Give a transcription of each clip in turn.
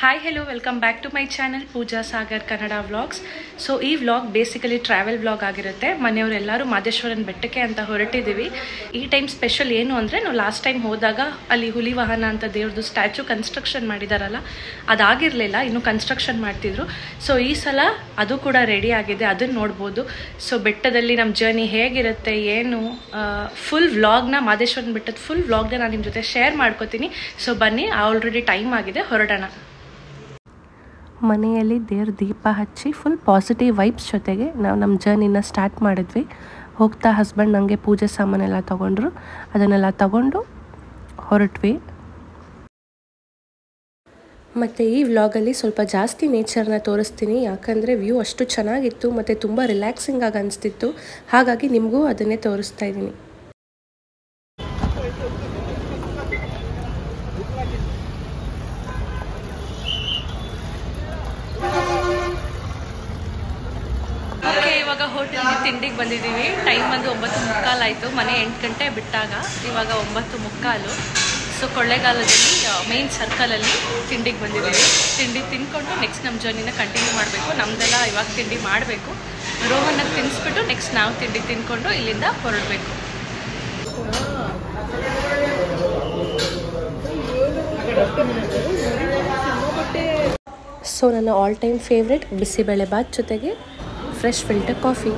hi hello welcome back to my channel Pooja Sagar Kannada vlogs so ಈ vlog basically travel vlog ಆಗಿರುತ್ತೆ ಮನೆಯವರೆಲ್ಲರೂ ಮಾದೇಶ್ವರನ ಬೆಟ್ಟಕ್ಕೆ ಅಂತ ಹೊರಟಿದ್ದೀವಿ ಈ ಟೈಮ್ ಸ್ಪೆಷಲ್ ಏನು ಅಂದರೆ ನಾವು ಲಾಸ್ಟ್ ಟೈಮ್ ಹೋದಾಗ ಅಲ್ಲಿ ಹುಲಿ ವಾಹನ ಅಂತ ದೇವ್ರದ್ದು ಸ್ಟ್ಯಾಚು ಕನ್ಸ್ಟ್ರಕ್ಷನ್ ಮಾಡಿದಾರಲ್ಲ ಅದಾಗಿರಲಿಲ್ಲ ಇನ್ನು ಕನ್ಸ್ಟ್ರಕ್ಷನ್ ಮಾಡ್ತಿದ್ರು ಸೊ ಈ ಸಲ ಅದು ಕೂಡ ರೆಡಿ ಆಗಿದೆ ಅದನ್ನು ನೋಡ್ಬೋದು ಸೊ ಬೆಟ್ಟದಲ್ಲಿ ನಮ್ಮ ಜರ್ನಿ ಹೇಗಿರುತ್ತೆ ಏನು ಫುಲ್ ವ್ಲಾಗ್ನ ಮಾದೇಶ್ವರನ ಬೆಟ್ಟದ ಫುಲ್ ವ್ಲಾಗ್ನ ನಾನು ನಿಮ್ಮ ಜೊತೆ ಶೇರ್ ಮಾಡ್ಕೋತೀನಿ ಸೊ ಬನ್ನಿ ಆಲ್ರೆಡಿ ಟೈಮ್ ಆಗಿದೆ ಹೊರಡೋಣ ಮನೆಯಲ್ಲಿ ದೇವ್ರ ದೀಪ ಹಚ್ಚಿ ಫುಲ್ ಪಾಸಿಟಿವ್ ವೈಬ್ಸ್ ಜೊತೆಗೆ ನಾವು ನಮ್ಮ ಜರ್ನಿನ ಸ್ಟಾರ್ಟ್ ಮಾಡಿದ್ವಿ ಹೋಗ್ತಾ ಹಸ್ಬೆಂಡ್ ನನಗೆ ಪೂಜೆ ಸಾಮಾನೆಲ್ಲ ತೊಗೊಂಡ್ರು ಅದನ್ನೆಲ್ಲ ತಗೊಂಡು ಹೊರಟ್ವಿ ಮತ್ತು ಈ ವ್ಲಾಗಲ್ಲಿ ಸ್ವಲ್ಪ ಜಾಸ್ತಿ ನೇಚರ್ನ ತೋರಿಸ್ತೀನಿ ಯಾಕಂದರೆ ವ್ಯೂ ಅಷ್ಟು ಚೆನ್ನಾಗಿತ್ತು ಮತ್ತು ತುಂಬ ರಿಲ್ಯಾಕ್ಸಿಂಗ್ ಆಗಿ ಅನಿಸ್ತಿತ್ತು ಹಾಗಾಗಿ ನಿಮಗೂ ಅದನ್ನೇ ತೋರಿಸ್ತಾ ಇದ್ದೀನಿ ಓಕೆ ಇವಾಗ ಹೋಟೆಲ್ಗೆ ತಿಂಡಿಗೆ ಬಂದಿದ್ದೀವಿ ಟೈಮ್ ಬಂದು ಒಂಬತ್ತು ಮುಕ್ಕಾಲಾಯಿತು ಮನೆ ಎಂಟು ಗಂಟೆ ಬಿಟ್ಟಾಗ ಇವಾಗ ಒಂಬತ್ತು ಮುಕ್ಕಾಲು ಸೊ ಕೊಳ್ಳೇಗಾಲದಲ್ಲಿ ಮೇನ್ ಸರ್ಕಲಲ್ಲಿ ತಿಂಡಿಗೆ ಬಂದಿದ್ದೀವಿ ತಿಂಡಿ ತಿನ್ಕೊಂಡು ನೆಕ್ಸ್ಟ್ ನಮ್ಮ ಜರ್ನಿನ ಕಂಟಿನ್ಯೂ ಮಾಡಬೇಕು ನಮ್ಮದೆಲ್ಲ ಇವಾಗ ತಿಂಡಿ ಮಾಡಬೇಕು ರೋಹನ್ಗೆ ತಿನ್ನಿಸ್ಬಿಟ್ಟು ನೆಕ್ಸ್ಟ್ ನಾವು ತಿಂಡಿ ತಿನ್ಕೊಂಡು ಇಲ್ಲಿಂದ ಹೊರಡಬೇಕು ಸೊ ನನ್ನ all time favourite bisibele bath ಜೊತೆಗೆ ಫ್ರೆಶ್ ಫಿಲ್ಟರ್ ಕಾಫಿ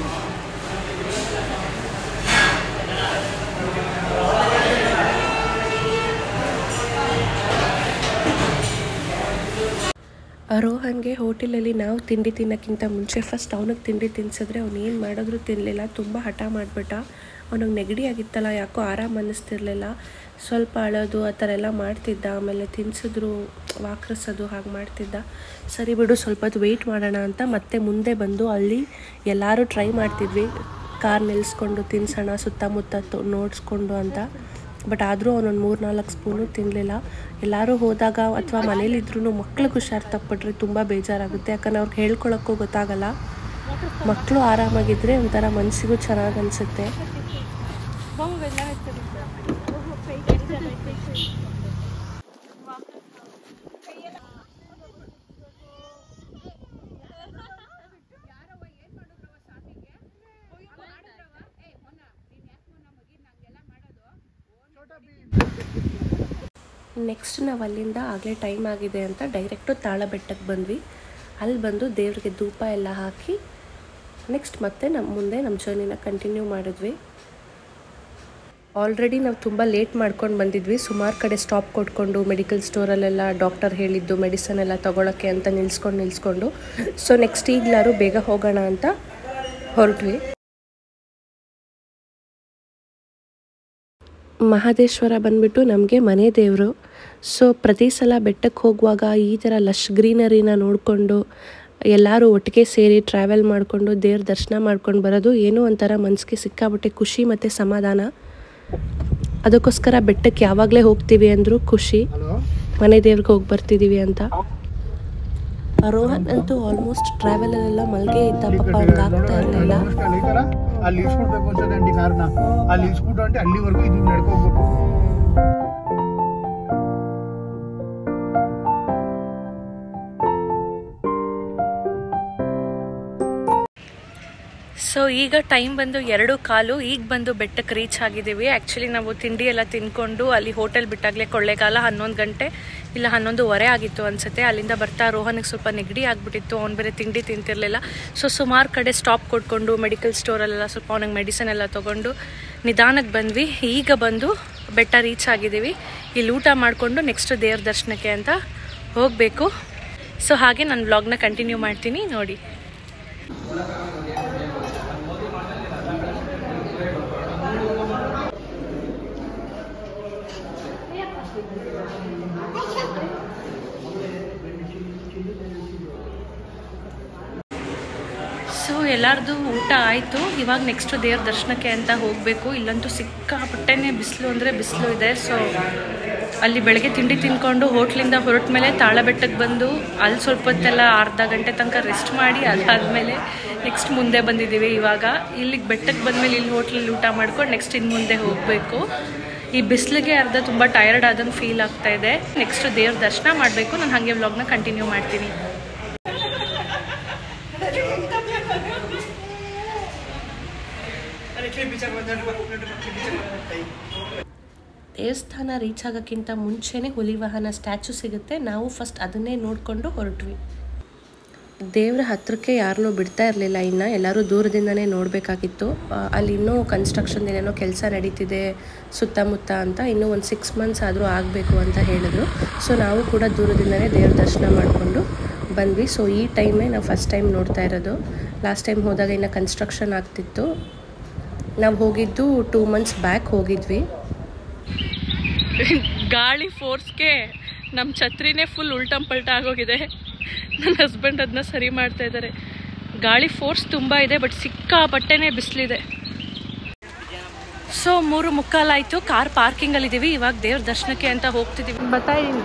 ರೋಹನ್ಗೆ ಹೋಟೆಲಲ್ಲಿ ನಾವು ತಿಂಡಿ ತಿನ್ನೋಕ್ಕಿಂತ ಮುಂಚೆ ಫಸ್ಟ್ ಅವನಿಗೆ ತಿಂಡಿ ತಿನ್ಸಿದ್ರೆ ಅವ್ನು ಏನು ಮಾಡಿದ್ರು ತಿನ್ನಲಿಲ್ಲ ತುಂಬ ಹಠ ಮಾಡಿಬಿಟ್ಟ ಅವನಿಗೆ ನೆಗಡಿ ಆಗಿತ್ತಲ್ಲ ಯಾಕೋ ಆರಾಮ ಅನ್ನಿಸ್ತಿರ್ಲಿಲ್ಲ ಸ್ವಲ್ಪ ಅಳೋದು ಆ ಥರ ಎಲ್ಲ ಮಾಡ್ತಿದ್ದ ಆಮೇಲೆ ತಿನ್ಸಿದ್ರು ವಾಕರಿಸೋದು ಹಾಗೆ ಮಾಡ್ತಿದ್ದ ಸರಿ ಬಿಡು ಸ್ವಲ್ಪ ಹೊತ್ತು ವೆಯ್ಟ್ ಮಾಡೋಣ ಅಂತ ಮತ್ತೆ ಮುಂದೆ ಬಂದು ಅಲ್ಲಿ ಎಲ್ಲರೂ ಟ್ರೈ ಮಾಡ್ತಿದ್ವಿ ಕಾರ್ ನಿಲ್ಲಿಸ್ಕೊಂಡು ತಿನ್ಸೋಣ ಸುತ್ತಮುತ್ತ ತೊ- ನೋಡಿಸ್ಕೊಂಡು ಅಂತ ಬಟ್ ಆದರೂ ಅವನೊಂದು ಮೂರು ನಾಲ್ಕು ಸ್ಪೂನು ತಿನ್ನಲಿಲ್ಲ ಎಲ್ಲರೂ ಹೋದಾಗ ಅಥವಾ ಮನೇಲಿದ್ರೂ ಮಕ್ಳಿಗೆ ಹುಷಾರು ತಪ್ಪಿಟ್ರೆ ತುಂಬ ಬೇಜಾರಾಗುತ್ತೆ ಯಾಕಂದ್ರೆ ಅವ್ರಿಗೆ ಹೇಳ್ಕೊಳಕ್ಕೂ ಗೊತ್ತಾಗಲ್ಲ ಮಕ್ಕಳು ಆರಾಮಾಗಿದ್ದರೆ ಒಂಥರ ಮನಸ್ಸಿಗೂ ಚೆನ್ನಾಗಿ ಅನಿಸುತ್ತೆ ನೆಕ್ಸ್ಟ್ ನಾವು ಅಲ್ಲಿಂದ ಆಗಲೇ ಟೈಮ್ ಆಗಿದೆ ಅಂತ ಡೈರೆಕ್ಟು ತಾಳ ಬೆಟ್ಟಕ್ಕೆ ಬಂದ್ವಿ ಅಲ್ಲಿ ಬಂದು ದೇವ್ರಿಗೆ ಧೂಪ ಎಲ್ಲ ಹಾಕಿ ನೆಕ್ಸ್ಟ್ ಮತ್ತೆ ನಮ್ಮ ಮುಂದೆ ನಮ್ಮ ಜರ್ನಿನ ಕಂಟಿನ್ಯೂ ಮಾಡಿದ್ವಿ ಆಲ್ರೆಡಿ ನಾವು ತುಂಬ ಲೇಟ್ ಮಾಡ್ಕೊಂಡು ಬಂದಿದ್ವಿ ಸುಮಾರು ಕಡೆ ಸ್ಟಾಪ್ ಕೊಟ್ಕೊಂಡು ಮೆಡಿಕಲ್ ಸ್ಟೋರಲ್ಲೆಲ್ಲ ಡಾಕ್ಟರ್ ಹೇಳಿದ್ದು ಮೆಡಿಸನ್ ಎಲ್ಲ ತೊಗೊಳಕ್ಕೆ ಅಂತ ನಿಲ್ಸ್ಕೊಂಡು ನಿಲ್ಸ್ಕೊಂಡು ಸೊ ನೆಕ್ಸ್ಟ್ ಈಗಲಾರು ಬೇಗ ಹೋಗೋಣ ಅಂತ ಹೊರಟ್ವಿ ಮಹಾದೇಶ್ವರ ಬಂದ್ಬಿಟ್ಟು ನಮಗೆ ಮನೆ ದೇವರು ಸೊ ಪ್ರತಿ ಸಲ ಬೆಟ್ಟಕ್ಕೆ ಹೋಗುವಾಗ ಈ ಥರ ಲಶ್ ಗ್ರೀನರಿನ ನೋಡಿಕೊಂಡು ಎಲ್ಲರೂ ಒಟ್ಟಿಗೆ ಸೇರಿ ಟ್ರಾವೆಲ್ ಮಾಡಿಕೊಂಡು ದೇವ್ರ ದರ್ಶನ ಮಾಡ್ಕೊಂಡು ಬರೋದು ಏನೋ ಒಂಥರ ಮನಸ್ಸಿಗೆ ಸಿಕ್ಕಾಬಿಟ್ಟೆ ಖುಷಿ ಮತ್ತು ಸಮಾಧಾನ ಅದಕ್ಕೋಸ್ಕರ ಬೆಟ್ಟಕ್ಕೆ ಯಾವಾಗಲೇ ಹೋಗ್ತೀವಿ ಅಂದರೂ ಖುಷಿ ಮನೆ ದೇವ್ರಿಗೆ ಹೋಗಿ ಬರ್ತಿದ್ದೀವಿ ಅಂತ ರೋಹನ್ ಅಂತೂ ಆಲ್ಮೋಸ್ಟ್ ಟ್ರಾವೆಲಲ್ಲೆಲ್ಲ ಮಲ್ಗೆ ಇದ್ದ ಪಾಪ ಅವ್ನಿಗೆ ಆಗ್ತಾ ಇರಲಿಲ್ಲ ಅಲ್ಲಿ ಐತಲ್ಲ, ಅಲ್ಲಿ ಇಳಿಸ್ಬಿಡ್ಬೇಕು ಅನ್ಸತ್ತೆ ಆಂಟಿ ಕಾರ್ನ ಅಲ್ಲಿ ಇಳಿಸ್ಬಿಟ್ಟು అంటే ಅಲ್ಲಿವರೆಗೂ ಇದು ನಡ್ಕೋಬೇಕು ಸೊ ಈಗ ಟೈಮ್ ಬಂದು ಎರಡು ಕಾಲು ಈಗ ಬಂದು ಬೆಟ್ಟಕ್ಕೆ ರೀಚ್ ಆಗಿದ್ದೀವಿ ಆ್ಯಕ್ಚುಲಿ ನಾವು ತಿಂಡಿ ಎಲ್ಲ ತಿನ್ಕೊಂಡು ಅಲ್ಲಿ ಹೋಟೆಲ್ ಬಿಟ್ಟಾಗಲೇ ಕೊಳ್ಳೇಗಾಲ ಹನ್ನೊಂದು ಗಂಟೆ ಇಲ್ಲ ಹನ್ನೊಂದುವರೆ ಆಗಿತ್ತು ಅನ್ಸುತ್ತೆ ಅಲ್ಲಿಂದ ಬರ್ತಾ ರೋಹನಿಗೆ ಸ್ವಲ್ಪ ನೆಗಡಿ ಆಗಿಬಿಟ್ಟಿತ್ತು ಅವ್ನು ಬೇರೆ ತಿಂಡಿ ತಿಂತಿರಲಿಲ್ಲ ಸೊ ಸುಮಾರು ಕಡೆ ಸ್ಟಾಪ್ ಕೊಟ್ಕೊಂಡು ಮೆಡಿಕಲ್ ಸ್ಟೋರಲ್ಲೆಲ್ಲ ಸ್ವಲ್ಪ ಅವನಿಗೆ ಮೆಡಿಸನ್ ಎಲ್ಲ ತೊಗೊಂಡು ನಿಧಾನಕ್ಕೆ ಬಂದ್ವಿ ಈಗ ಬಂದು ಬೆಟ್ಟ ರೀಚ್ ಆಗಿದ್ದೀವಿ ಇಲ್ಲಿ ಊಟ ಮಾಡಿಕೊಂಡು ನೆಕ್ಸ್ಟ್ ದೇವ್ರ ದರ್ಶನಕ್ಕೆ ಅಂತ ಹೋಗಬೇಕು ಸೊ ಹಾಗೆ ನಾನು ವ್ಲಾಗ್ನ ಕಂಟಿನ್ಯೂ ಮಾಡ್ತೀನಿ ನೋಡಿ ಸೊ ಎಲ್ಲರದು ಊಟ ಆಯಿತು ಇವಾಗ ನೆಕ್ಸ್ಟ್ ದೇವ್ರ ದರ್ಶನಕ್ಕೆ ಅಂತ ಹೋಗಬೇಕು ಇಲ್ಲಂತೂ ಸಿಕ್ಕಾಪಟ್ಟೆನೇ ಬಿಸಿಲು ಅಂದರೆ ಬಿಸಿಲು ಇದೆ ಸೊ ಅಲ್ಲಿ ಬೆಳಗ್ಗೆ ತಿಂಡಿ ತಿನ್ಕೊಂಡು ಹೋಟ್ಲಿಂದ ಹೊರಟ ಮೇಲೆ ತಾಳಬೆಟ್ಟಕ್ಕೆ ಬಂದು ಅಲ್ಲಿ ಸ್ವಲ್ಪ ಹೊತ್ತೆಲ್ಲ ಅರ್ಧ ಗಂಟೆ ತನಕ ರೆಸ್ಟ್ ಮಾಡಿ ಅದಾದಮೇಲೆ ನೆಕ್ಸ್ಟ್ ಮುಂದೆ ಬಂದಿದ್ದೀವಿ ಇವಾಗ ಇಲ್ಲಿಗೆ ಬೆಟ್ಟಕ್ಕೆ ಬಂದಮೇಲೆ ಇಲ್ಲಿ ಹೋಟ್ಲಲ್ಲಿ ಊಟ ಮಾಡ್ಕೊಂಡು ನೆಕ್ಸ್ಟ್ ಇನ್ನು ಮುಂದೆ ಹೋಗಬೇಕು ಈ ಬಿಸಿಲಿಗೆ ಅರ್ಧ ತುಂಬ ಟಯರ್ಡ್ ಆದಂಗೆ ಫೀಲ್ ಆಗ್ತಾ ಇದೆ ನೆಕ್ಸ್ಟ್ ದೇವ್ರ ದರ್ಶನ ಮಾಡಬೇಕು ನಾನು ಹಾಗೆ ವ್ಲಾಗ್ನ ಕಂಟಿನ್ಯೂ ಮಾಡ್ತೀನಿ ದೇವಸ್ಥಾನ ರೀಚ್ ಆಗೋಕ್ಕಿಂತ ಮುಂಚೆನೇ ಹುಲಿ ವಾಹನ ಸ್ಟ್ಯಾಚು ಸಿಗುತ್ತೆ ನಾವು ಫಸ್ಟ್ ಅದನ್ನೇ ನೋಡಿಕೊಂಡು ಹೊರಟ್ವಿ ದೇವರ ಹತ್ರಕ್ಕೆ ಯಾರನ್ನೂ ಬಿಡ್ತಾ ಇರಲಿಲ್ಲ ಇನ್ನು ಎಲ್ಲರೂ ದೂರದಿಂದನೇ ನೋಡಬೇಕಾಗಿತ್ತು ಅಲ್ಲಿ ಇನ್ನೂ ಕನ್ಸ್ಟ್ರಕ್ಷನ್ ಏನೇನೋ ಕೆಲಸ ನಡೀತಿದೆ ಸುತ್ತಮುತ್ತ ಅಂತ ಇನ್ನೂ ಒಂದು ಸಿಕ್ಸ್ ಮಂತ್ಸ್ ಆದರೂ ಆಗಬೇಕು ಅಂತ ಹೇಳಿದ್ರು ಸೊ ನಾವು ಕೂಡ ದೂರದಿಂದನೇ ದೇವ್ರ ದರ್ಶನ ಮಾಡಿಕೊಂಡು ಬಂದ್ವಿ ಸೊ ಈ ಟೈಮೇ ನಾವು ಫಸ್ಟ್ ಟೈಮ್ ನೋಡ್ತಾ ಇರೋದು ಲಾಸ್ಟ್ ಟೈಮ್ ಹೋದಾಗ ಇನ್ನು ಕನ್ಸ್ಟ್ರಕ್ಷನ್ ಆಗ್ತಿತ್ತು ನಾವು ಹೋಗಿದ್ದು ಟೂ ಮಂತ್ಸ್ ಬ್ಯಾಕ್ ಹೋಗಿದ್ವಿ ಗಾಳಿ ಫೋರ್ಸ್ಗೆ ನಮ್ಮ ಛತ್ರಿನೇ ಫುಲ್ ಉಲ್ಟಂ ಪಲ್ಟ ಆಗೋಗಿದೆ ನನ್ನ ಹಸ್ಬೆಂಡ್ ಅದನ್ನ ಸರಿ ಮಾಡ್ತಾ ಇದ್ದಾರೆ ಗಾಳಿ ಫೋರ್ಸ್ ತುಂಬ ಇದೆ ಬಟ್ ಸಿಕ್ಕಾಪಟ್ಟೆನೇ ಬಿಸಿಲಿದೆ ಸೊ ಮೂರು ಮುಕ್ಕಾಲಾಯಿತು ಕಾರ್ ಪಾರ್ಕಿಂಗಲ್ಲಿದ್ದೀವಿ ಇವಾಗ ದೇವ್ರ ದರ್ಶನಕ್ಕೆ ಅಂತ ಹೋಗ್ತಿದ್ದೀವಿ ಬರ್ತಾ ಇದ್ದೀನಿ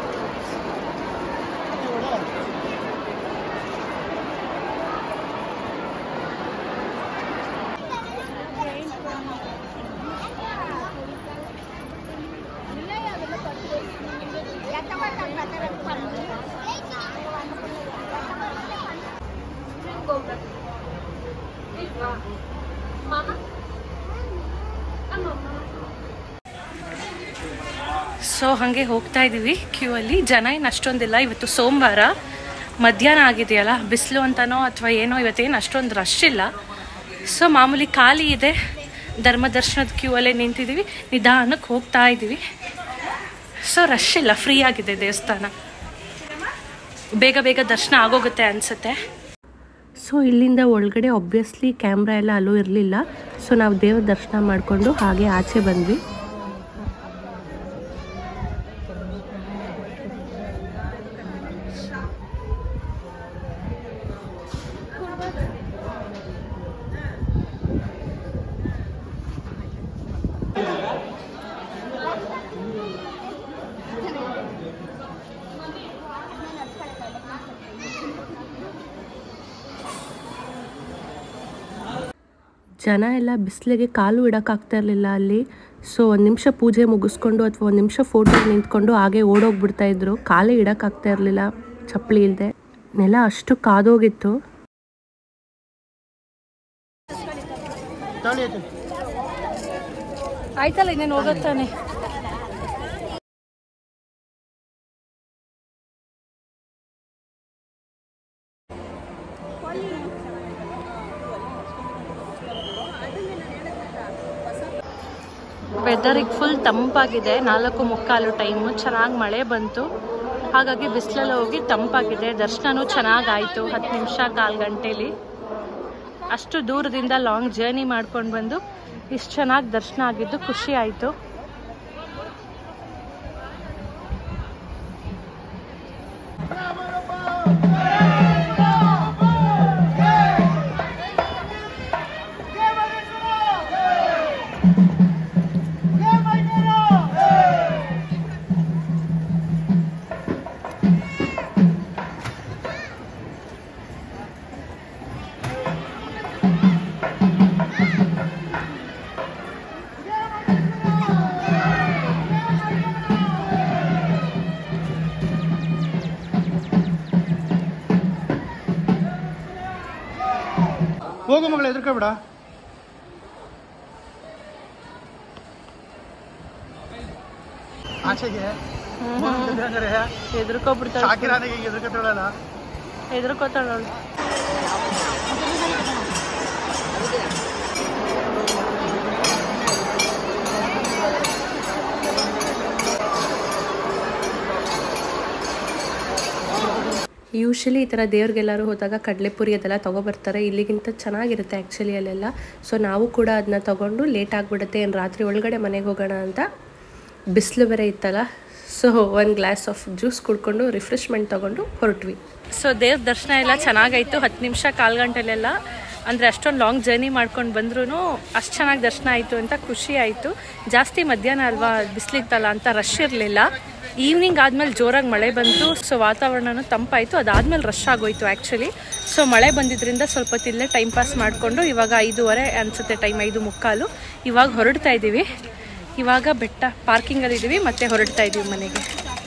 ಸೊ ಹಾಗೆ ಹೋಗ್ತಾ ಇದ್ದೀವಿ ಕ್ಯೂ ಅಲ್ಲಿ ಜನ ಏನು ಅಷ್ಟೊಂದಿಲ್ಲ ಇವತ್ತು ಸೋಮವಾರ ಮಧ್ಯಾಹ್ನ ಆಗಿದೆಯಲ್ಲ ಬಿಸಿಲು ಅಂತನೋ ಅಥವಾ ಏನೋ ಇವತ್ತೇನು ಅಷ್ಟೊಂದು ರಶ್ ಇಲ್ಲ ಸೊ ಮಾಮೂಲಿ ಖಾಲಿ ಇದೆ ಧರ್ಮ ದರ್ಶನದ ಕ್ಯೂ ಅಲ್ಲೇ ನಿಂತಿದ್ದೀವಿ ನಿಧಾನಕ್ಕೆ ಹೋಗ್ತಾ ಇದ್ದೀವಿ ಸೊ ರಶ್ ಇಲ್ಲ ಫ್ರೀ ಆಗಿದೆ ದೇವಸ್ಥಾನ ಬೇಗ ಬೇಗ ದರ್ಶನ ಆಗೋಗುತ್ತೆ ಅನಿಸುತ್ತೆ ಸೊ ಇಲ್ಲಿಂದ ಒಳಗಡೆ ಒಬ್ವಿಯಸ್ಲಿ ಕ್ಯಾಮ್ರಾ ಎಲ್ಲ ಅಲ್ಲೂ ಇರಲಿಲ್ಲ ಸೊ ನಾವು ದೇವ್ರ ದರ್ಶನ ಮಾಡಿಕೊಂಡು ಹಾಗೆ ಆಚೆ ಬಂದ್ವಿ ಜನ ಎಲ್ಲ ಬಿಸಿಲಿಗೆ ಕಾಲು ಇಡೋಕ್ಕಾಗ್ತಾ ಇರಲಿಲ್ಲ ಅಲ್ಲಿ ಸೊ ಒಂದು ನಿಮಿಷ ಪೂಜೆ ಮುಗಿಸ್ಕೊಂಡು ಅಥವಾ ಒಂದು ನಿಮಿಷ ಫೋಟೋ ನಿಂತ್ಕೊಂಡು ಹಾಗೆ ಓಡೋಗ್ಬಿಡ್ತಾ ಇದ್ರು ಕಾಲೇ ಇಡೋಕ್ಕಾಗ್ತಾ ಇರಲಿಲ್ಲ ಚಪ್ಪಲಿ ಇಲ್ಲದೆ ನೆಲ ಅಷ್ಟು ಕಾದೋಗಿತ್ತು ಆಯ್ತಲ್ಲ ಇನ್ನೇನು ಹೋಗುತ್ತಾನೆ ವೆದರಿಗೆ ಫುಲ್ ತಂಪಾಗಿದೆ ನಾಲ್ಕು ಮುಕ್ಕಾಲು ಟೈಮು ಚೆನ್ನಾಗಿ ಮಳೆ ಬಂತು ಹಾಗಾಗಿ ಬಿಸಿಲಲ್ಲಿ ಹೋಗಿ ತಂಪಾಗಿದೆ ದರ್ಶನನೂ ಚೆನ್ನಾಗಾಯಿತು ಹತ್ತು ನಿಮಿಷ ಕಾಲು ಗಂಟೆಲಿ ಅಷ್ಟು ದೂರದಿಂದ ಲಾಂಗ್ ಜರ್ನಿ ಮಾಡ್ಕೊಂಡು ಬಂದು ಇಷ್ಟು ಚೆನ್ನಾಗಿ ದರ್ಶನ ಆಗಿದ್ದು ಖುಷಿ ಆಯಿತು ಹೋಗು ಮಗಳ ಎದ್ರಕೋಬೇಡ ಆಚೆಗೆ ಹೆದರ್ಕೊಬಿಡ್ತಾಳೆ ಶಾಕಿರಾನಿಗೆ ಎದ್ರಕತ್ತಾಳಲ್ಲ ಹೆದರ್ಕೋತಾಳವಳು ಯೂಶಲಿ ಈ ಥರ ದೇವ್ರಿಗೆಲ್ಲರೂ ಹೋದಾಗ ಕಡಲೆಪುರಿ ಅದೆಲ್ಲ ತೊಗೊಬರ್ತಾರೆ ಇಲ್ಲಿಗಿಂತ ಚೆನ್ನಾಗಿರುತ್ತೆ ಆ್ಯಕ್ಚುಲಿ ಅಲ್ಲೆಲ್ಲ ಸೊ ನಾವು ಕೂಡ ಅದನ್ನ ತೊಗೊಂಡು ಲೇಟ್ ಆಗಿಬಿಡುತ್ತೆ ಏನು ರಾತ್ರಿ ಒಳಗಡೆ ಮನೆಗೆ ಹೋಗೋಣ ಅಂತ ಬಿಸಿಲು ಬೇರೆ ಇತ್ತಲ್ಲ ಸೊ ಒಂದು ಗ್ಲಾಸ್ ಆಫ್ ಜ್ಯೂಸ್ ಕುಡ್ಕೊಂಡು ರಿಫ್ರೆಶ್ಮೆಂಟ್ ತೊಗೊಂಡು ಹೊರಟ್ವಿ ಸೊ ದೇವ್ರ ದರ್ಶನ ಎಲ್ಲ ಚೆನ್ನಾಗಾಯ್ತು ಹತ್ತು ನಿಮಿಷ ಕಾಲು ಗಂಟೆಲೆಲ್ಲ ಅಂದರೆ ಅಷ್ಟೊಂದು ಲಾಂಗ್ ಜರ್ನಿ ಮಾಡ್ಕೊಂಡು ಬಂದ್ರೂ ಅಷ್ಟು ಚೆನ್ನಾಗಿ ದರ್ಶನ ಆಯಿತು ಅಂತ ಖುಷಿ ಆಯಿತು ಜಾಸ್ತಿ ಮಧ್ಯಾಹ್ನ ಅಲ್ವಾ ಬಿಸಿಲಿತ್ತಲ್ಲ ಅಂತ ರಶ್ ಇರಲಿಲ್ಲ ಈವ್ನಿಂಗ್ ಆದಮೇಲೆ ಜೋರಾಗಿ ಮಳೆ ಬಂತು ಸೊ ವಾತಾವರಣನೂ ತಂಪಾಯಿತು ಅದಾದಮೇಲೆ ರಶ್ ಆಗೋಯ್ತು ಆ್ಯಕ್ಚುಲಿ ಸೊ ಮಳೆ ಬಂದಿದ್ದರಿಂದ ಸ್ವಲ್ಪ ಹೊತ್ತಿಲ್ಲೇ ಟೈಮ್ ಪಾಸ್ ಮಾಡಿಕೊಂಡು ಇವಾಗ ಐದೂವರೆ ಅನಿಸುತ್ತೆ ಟೈಮ್ ಐದು ಮುಕ್ಕಾಲು ಇವಾಗ ಹೊರಡ್ತಾ ಇದ್ದೀವಿ ಇವಾಗ ಬೆಟ್ಟ ಪಾರ್ಕಿಂಗಲ್ಲಿ ಇದ್ದೀವಿ ಮತ್ತೆ ಹೊರಡ್ತಾ ಇದ್ದೀವಿ ಮನೆಗೆ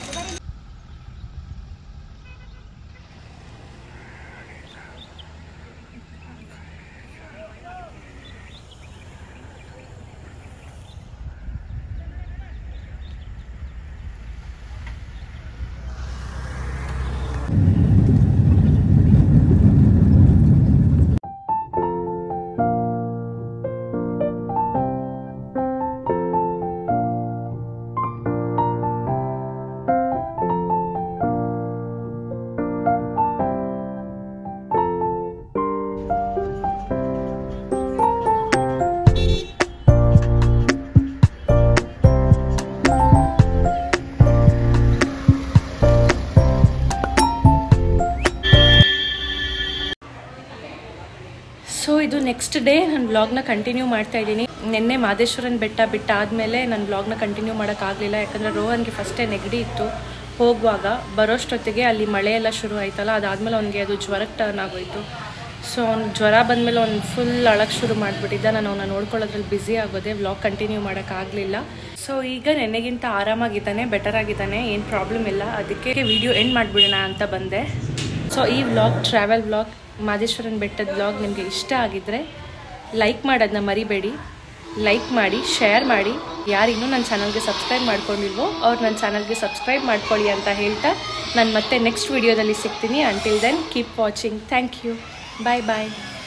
ಸೊ ಇದು ನೆಕ್ಸ್ಟ್ ಡೇ ನಾನು ಬ್ಲಾಗ್ನ ಕಂಟಿನ್ಯೂ ಮಾಡ್ತಾ ಇದ್ದೀನಿ ನಿನ್ನೆ ಮಾದೇಶ್ವರನ ಬೆಟ್ಟ ಬಿಟ್ಟ ಆದಮೇಲೆ ನಾನು ಬ್ಲಾಗ್ನ ಕಂಟಿನ್ಯೂ ಮಾಡೋಕ್ಕಾಗಲಿಲ್ಲ ಯಾಕಂದರೆ ರೋಹನ್ಗೆ ಫಸ್ಟೇ ನೆಗಡಿ ಇತ್ತು ಹೋಗುವಾಗ ಬರೋಷ್ಟೊತ್ತಿಗೆ ಅಲ್ಲಿ ಮಳೆ ಎಲ್ಲ ಶುರು ಆಯ್ತಲ್ಲ ಅದಾದಮೇಲೆ ಅವ್ನಿಗೆ ಅದು ಜ್ವರಕ್ಕೆ ಟರ್ನ್ ಆಗೋಯ್ತು ಸೊ ಅವ್ನು ಜ್ವರ ಬಂದಮೇಲೆ ಅವ್ನು ಫುಲ್ ಅಳಕ್ಕೆ ಶುರು ಮಾಡಿಬಿಟ್ಟಿದ್ದ ನಾನು ಅವನ್ನ ನೋಡ್ಕೊಳ್ಳೋದ್ರಲ್ಲಿ ಬ್ಯುಸಿ ಆಗೋದೆ ವ್ಲಾಗ್ ಕಂಟಿನ್ಯೂ ಮಾಡೋಕ್ಕಾಗಲಿಲ್ಲ ಸೊ ಈಗ ನೆನ್ನೆಗಿಂತ ಆರಾಮಾಗಿದ್ದಾನೆ ಬೆಟರ್ ಆಗಿದ್ದಾನೆ ಏನು ಪ್ರಾಬ್ಲಮ್ ಇಲ್ಲ ಅದಕ್ಕೆ ವಿಡಿಯೋ ಎಂಡ್ ಮಾಡಿಬಿಡೋಣ ಅಂತ ಬಂದೆ ಸೊ ಈ ವ್ಲಾಗ್ ಟ್ರಾವೆಲ್ ವ್ಲಾಗ್ ಮಾದೇಶ್ವರನ ಬೆಟ್ಟದ ವ್ಲಾಗ್ ನಿಮಗೆ ಇಷ್ಟ ಆಗಿದ್ದರೆ ಲೈಕ್ ಮಾಡೋದನ್ನ ಮರಿಬೇಡಿ ಲೈಕ್ ಮಾಡಿ ಶೇರ್ ಮಾಡಿ ಯಾರಿನ್ನೂ ನನ್ನ ಚಾನಲ್ಗೆ ಸಬ್ಸ್ಕ್ರೈಬ್ ಮಾಡ್ಕೊಂಡಿಲ್ವೋ ಅವ್ರು ನನ್ನ ಚಾನಲ್ಗೆ ಸಬ್ಸ್ಕ್ರೈಬ್ ಮಾಡ್ಕೊಳ್ಳಿ ಅಂತ ಹೇಳ್ತಾ ನಾನು ಮತ್ತೆ ನೆಕ್ಸ್ಟ್ ವಿಡಿಯೋದಲ್ಲಿ ಸಿಗ್ತೀನಿ until then keep watching thank you bye bye